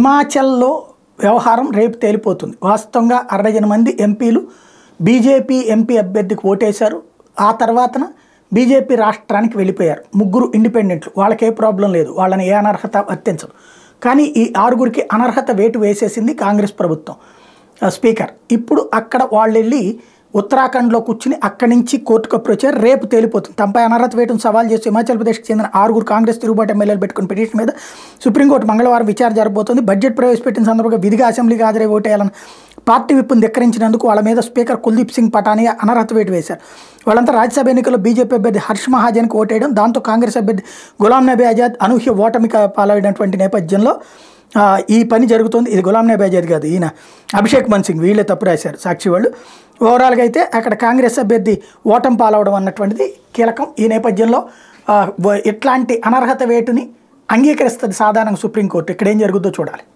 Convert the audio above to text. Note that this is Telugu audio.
హిమాచల్లో వ్యవహారం రేపు తేలిపోతుంది వాస్తవంగా అరడజన మంది ఎంపీలు బీజేపీ ఎంపీ అభ్యర్థికి ఓటేశారు ఆ తర్వాతన బీజేపీ రాష్ట్రానికి వెళ్ళిపోయారు ముగ్గురు ఇండిపెండెంట్లు వాళ్ళకి ఏ ప్రాబ్లం లేదు వాళ్ళని ఏ అనర్హత వర్తించదు కానీ ఈ ఆరుగురికి అనర్హత వేటు వేసేసింది కాంగ్రెస్ ప్రభుత్వం ఆ, స్పీకర్ ఇప్పుడు అక్కడ వాళ్ళు వెళ్ళి ఉత్తరాఖండ్లో కూర్చుని అక్కడి నుంచి కోర్టుకు అప్రోచ్ అయ్యారు రేపు తేలిపోతుంది తమపై అనర్హత వేటును సవాల్ చేసి హిమాచల్ ప్రదేశ్కి చెందిన ఆరుగురు కాంగ్రెస్ తిరుగుబాటు ఎమ్మెల్యేలు పెట్టుకున్న పిటిషన్ మీద సుప్రీంకోర్టు మంగళవారం విచారణ జరగబోతోంది బడ్జెట్ ప్రవేశపెట్టిన సందర్భంగా విధిగా అసెంబ్లీకి హాజరై ఓటేయాలని పార్టీ విప్పును ధిక్కరించినందుకు వాళ్ళ మీద స్పీకర్ కుల్దీప్ సింగ్ పటానియా అనర్హత వేటు వేశారు వాళ్ళంతా రాజ్యసభ ఎన్నికల్లో బీజేపీ అభ్యర్థి హర్ష్ మహాజన్కి ఓటేయడం దాంతో కాంగ్రెస్ అభ్యర్థి గులాం నబీ ఆజాద్ అనూహ్య ఓటమికి పాలైనటువంటి నేపథ్యంలో ఆ, ఈ పని జరుగుతుంది ఇది గులాం నబీ ఆజాద్ కాదు ఈయన అభిషేక్ మన్ సింగ్ వీళ్ళే తప్పు రాశారు సాక్షి వాళ్ళు ఓవరాల్గా అయితే అక్కడ కాంగ్రెస్ అభ్యర్థి ఓటమి పాలవడం అన్నటువంటిది కీలకం ఈ నేపథ్యంలో ఆ, వ- ఇట్లాంటి అనర్హత వేటుని అంగీకరిస్తుంది సాధారణంగా సుప్రీంకోర్టు ఇక్కడ ఏం జరుగుతుందో చూడాలి